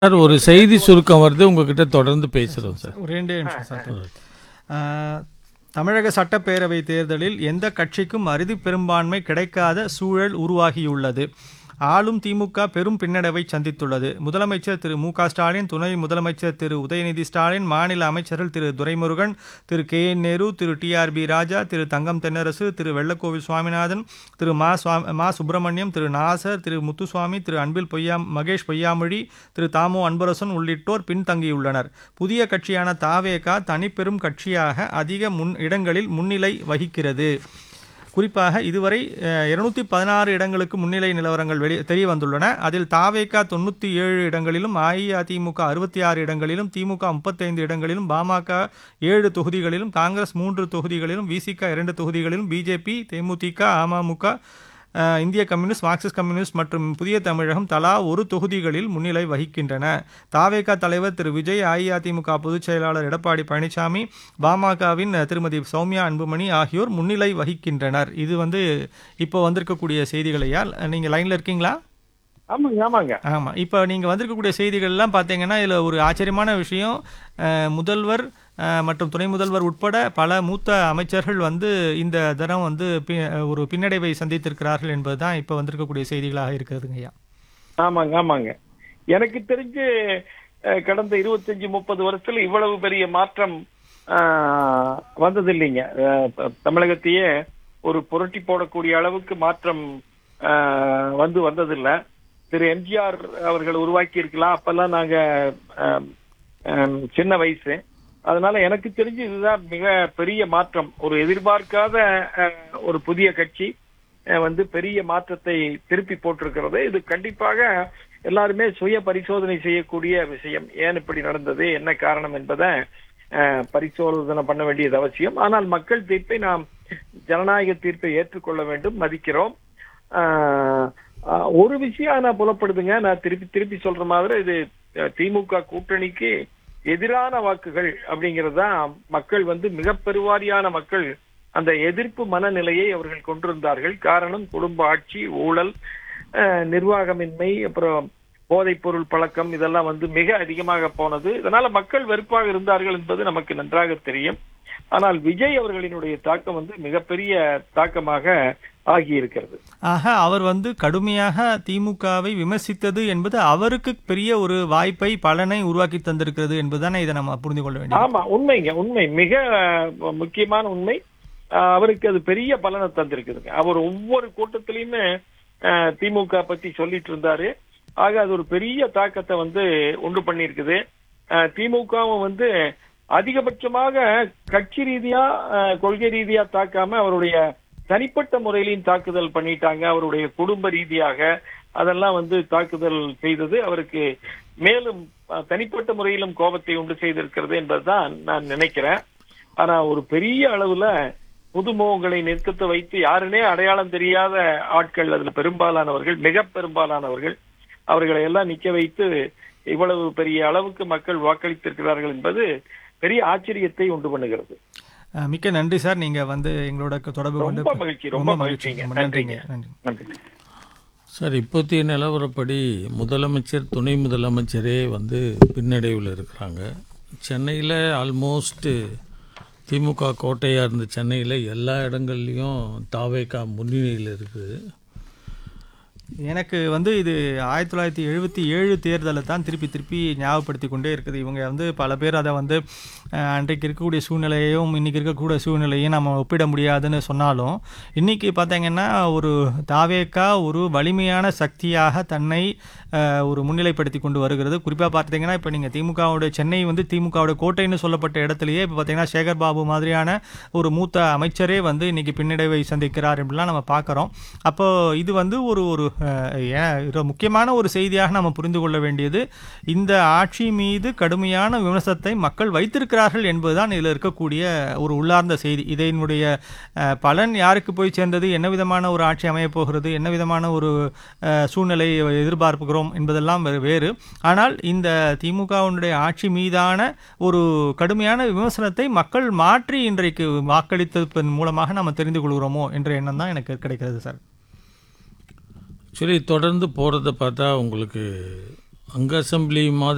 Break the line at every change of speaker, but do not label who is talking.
sir ஒரு செய்தி சுருக்கம் வருது உங்ககிட்ட தொடர்ந்து பேசுறோம் சார்
ஒரு ரெண்டே நிமிஷம் சார் ஆஹ், தமிழக சட்டப்பேரவை தேர்தலில் எந்த கட்சிக்கும் அறுதி பெரும்பான்மை கிடைக்காத சூழல் உருவாகியுள்ளது ஆளும் திமுக பெரும் பின்னடைவை சந்தித்துள்ளது முதலமைச்சர் திரு மு க ஸ்டாலின் துணை முதலமைச்சர் திரு உதயநிதி ஸ்டாலின் மாநில அமைச்சர்கள் Thiru Duraimurugan Thiru K N Nehru Thiru T R B Raja Thiru Thangam Thennarasu Thiru Vellakovil Swaminathan Thiru மா சுவா மா சுப்பிரமணியம் திரு நாசர் திரு முத்துசுவாமி திரு அன்பில் பொய்யா மகேஷ் பொய்யாமொழி திரு தாமோ அன்பரசன் உள்ளிட்டோர் பின்தங்கியுள்ளனர் புதிய கட்சியான தாவேகா தனிப்பெரும் கட்சியாக அதிக முன் இடங்களில் முன்னிலை வகிக்கிறது குறிப்பாக இதுவரை இருநூத்தி பதினாறு இடங்களுக்கு முன்னிலை நிலவரங்கள் வெளி தெரிய வந்துள்ளன அதில் தாவேகா தொண்ணூற்றி ஏழு இடங்களிலும் அஇஅதிமுக அறுபத்தி ஆறு இடங்களிலும் திமுக முப்பத்தைந்து இடங்களிலும் பாமக ஏழு தொகுதிகளிலும் காங்கிரஸ் மூன்று தொகுதிகளிலும் விசிக இரண்டு தொகுதிகளிலும் பிஜேபி தேமுதிக அமமுக அஹ், இந்திய கம்யூனிஸ்ட் மார்க்சிஸ்ட் கம்யூனிஸ்ட் மற்றும் புதிய தமிழகம் தலா ஒரு தொகுதிகளில் முன்னிலை வகிக்கின்றன தாவேகா தலைவர் திரு விஜய் அஇஅதிமுக பொதுச் செயலாளர் எடப்பாடி பழனிசாமி பாமகவின் திருமதி சௌமியா அன்புமணி ஆகியோர் முன்னிலை வகிக்கின்றனர் இது வந்து இப்போ வந்திருக்கக்கூடிய செய்திகளையா நீங்கள் லைனில் இருக்கீங்களா
ஆமாங்க ஆமாங்க
ஆமாம் இப்போ நீங்கள் வந்திருக்கக்கூடிய செய்திகள்லாம் பார்த்தீங்கன்னா இதில் ஒரு ஆச்சரியமான விஷயம் அஹ், முதல்வர் அஹ், மற்றும் துணை முதல்வர் உட்பட பல மூத்த அமைச்சர்கள் வந்து இந்த தரம் வந்து பி- ஒரு பின்னடைவை சந்தித்திருக்கிறார்கள் என்பது தான் இப்போ வந்திருக்கக்கூடிய செய்திகளாக இருக்கிறதுங்க ஐயா
ஆமாங்க ஆமாங்க எனக்கு தெரிஞ்சு அஹ், கடந்த இருபத்தஞ்சு முப்பது வருஷத்துல இவ்வளவு பெரிய மாற்றம் ஆஹ், வந்தது இல்லைங்க அஹ், த- தமிழகத்தையே ஒரு புரட்டி போடக்கூடிய அளவுக்கு மாற்றம் ஆஹ், வந்து வந்ததில்லை திரு எம்ஜிஆர் அவர்கள் உருவாக்கி இருக்கலாம் அப்பெல்லாம் நாங்க ஆம், ஆம், சின்ன வயசு அதனால எனக்கு தெரிஞ்சு இதுதான் மிக பெரிய மாற்றம் ஒரு எதிர்பார்க்காத அஹ், ஒரு புதிய கட்சி அஹ், வந்து பெரிய மாற்றத்தை திருப்பி போட்டிருக்கிறது இது கண்டிப்பாக எல்லாருமே சுய பரிசோதனை செய்யக்கூடிய விஷயம் ஏன் இப்படி நடந்தது என்ன காரணம் என்பதை அஹ், பரிசோதனை பண்ண வேண்டியது அவசியம் ஆனால் மக்கள் தீர்ப்பை நாம் ஜனநாயக தீர்ப்பை ஏற்றுக்கொள்ள வேண்டும் மதிக்கிறோம் ஆஹ், ஆஹ், ஒரு விஷயம் நான் புலப்படுதுங்க நான் திருப்பி திருப்பி சொல்ற மாதிரி இது அஹ், திமுக கூட்டணிக்கு எதிரான வாக்குகள் அப்படிங்கிறது தான் மக்கள் வந்து மிக பெருவாரியான மக்கள் அந்த எதிர்ப்பு மனநிலையை அவர்கள் கொண்டிருந்தார்கள் காரணம் குடும்ப ஆட்சி ஊழல் அஹ், நிர்வாகமின்மை அப்புறம் போதைப் பொருள் பழக்கம் இதெல்லாம் வந்து மிக அதிகமாக போனது இதனால மக்கள் வெறுப்பாக இருந்தார்கள் என்பது நமக்கு நன்றாக தெரியும் ஆனால் விஜய் அவர்களினுடைய தாக்கம் வந்து மிகப்பெரிய தாக்கமாக ஆகியிருக்கிறது
ஆக அவர் வந்து கடுமையாக திமுகவை விமர்சித்தது என்பது அவருக்கு பெரிய ஒரு வாய்ப்பை பலனை உருவாக்கி தந்திருக்கிறது என்பதுதானே இதை நம்ம புரிந்து கொள்ள வேண்டியது
ஆமா உண்மைங்க உண்மை மிக அஹ், முக்கியமான உண்மை அஹ், அவருக்கு அது பெரிய பலனை தந்திருக்குதுங்க அவர் ஒவ்வொரு கூட்டத்திலயுமே அஹ், திமுக பத்தி சொல்லிட்டு இருந்தாரு ஆக அது ஒரு பெரிய தாக்கத்தை வந்து உண்டு பண்ணியிருக்குது அஹ், திமுகவும் வந்து அதிகபட்சமாக கட்சி ரீதியா அஹ், கொள்கை ரீதியா தாக்காம அவருடைய தனிப்பட்ட முறையிலையும் தாக்குதல் பண்ணிட்டாங்க அவருடைய குடும்ப ரீதியாக அதெல்லாம் வந்து தாக்குதல் செய்தது அவருக்கு மேலும் அஹ், தனிப்பட்ட முறையிலும் கோபத்தை உண்டு செய்திருக்கிறது என்பதுதான் நான் நினைக்கிறேன் ஆனா ஒரு பெரிய அளவுல புதுமுகங்களை நிறுத்தத்தை வைத்து யாருனே அடையாளம் தெரியாத ஆட்கள் அதுல பெரும்பாலானவர்கள் மிக பெரும்பாலானவர்கள் அவர்களை எல்லாம் நிக்க வைத்து இவ்வளவு பெரிய அளவுக்கு மக்கள் வாக்களித்திருக்கிறார்கள் என்பது பெரிய ஆச்சரியத்தை உண்டு பண்ணுகிறது
அஹ், மிக்க நன்றி சார் நீங்க வந்து எங்களோட தொடர்பு கொண்டு
ரொம்ப மகிழ்ச்சி ரொம்ப மகிழ்ச்சிங்க
ரொம்ப நன்றிங்க
நன்றிங்க
நன்றி
நன்றி
சார் இப்போதைய நிலவரப்படி முதலமைச்சர் துணை முதலமைச்சரே வந்து பின்னடைவில் இருக்கிறாங்க சென்னையில் ஆல்மோஸ்ட் திமுக கோட்டையாக இருந்த சென்னையில் எல்லா இடங்கள்லையும் தாவேக்கா முன்னணியில் இருக்குது
எனக்கு வந்து இது ஆயிரத்தி தொள்ளாயிரத்தி எழுபத்தி ஏழு தேர்தலை தான் திருப்பி திருப்பி ஞாபகப்படுத்தி கொண்டே இருக்குது இவங்க வந்து பல பேர் அதை வந்து அஹ், அன்றைக்கு இருக்கக்கூடிய சூழ்நிலையையும் இன்றைக்கி இருக்கக்கூடிய சூழ்நிலையும் நம்ம ஒப்பிட முடியாதுன்னு சொன்னாலும் இன்றைக்கி பார்த்தீங்கன்னா ஒரு தாவேக்கா ஒரு வலிமையான சக்தியாக தன்னை அஹ், ஒரு முன்னிலைப்படுத்தி கொண்டு வருகிறது குறிப்பாக பார்த்தீங்கன்னா இப்போ நீங்கள் திமுகவோட சென்னை வந்து திமுகவோட கோட்டைன்னு சொல்லப்பட்ட இடத்துலையே இப்போ பார்த்தீங்கன்னா சேகர் பாபு மாதிரியான ஒரு மூத்த அமைச்சரே வந்து இன்னைக்கு பின்னடைவை சந்திக்கிறார் அப்படிலாம் நம்ம பார்க்குறோம் அப்போ இது வந்து ஒரு ஒரு அஹ், ஏன் இது முக்கியமான ஒரு செய்தியாக நம்ம புரிந்து கொள்ள வேண்டியது இந்த ஆட்சி மீது கடுமையான விமர்சனத்தை மக்கள் வைத்திருக்கிறார்கள் என்பதுதான் இதில் இருக்கக்கூடிய ஒரு உள்ளார்ந்த செய்தி இதனுடைய அஹ், பலன் யாருக்கு போய் சேர்ந்தது என்ன விதமான ஒரு ஆட்சி அமையப் போகிறது என்ன விதமான ஒரு அஹ், சூழ்நிலை எதிர்பார்க்கிறோம் என்பதெல்லாம் வே- வேறு ஆனால் இந்த திமுகவினுடைய ஆட்சி மீதான ஒரு கடுமையான விமர்சனத்தை மக்கள் மாற்றி இன்றைக்கு வாக்களித்ததன் மூலமாக நம்ம தெரிந்து கொள்கிறோமோ என்ற எண்ணம் தான் எனக்கு கிடைக்கிறது சார்
ஆக்சுவலி தொடர்ந்து போகிறத பார்த்தா உங்களுக்கு அங்க அசம்பிளி மாதிரி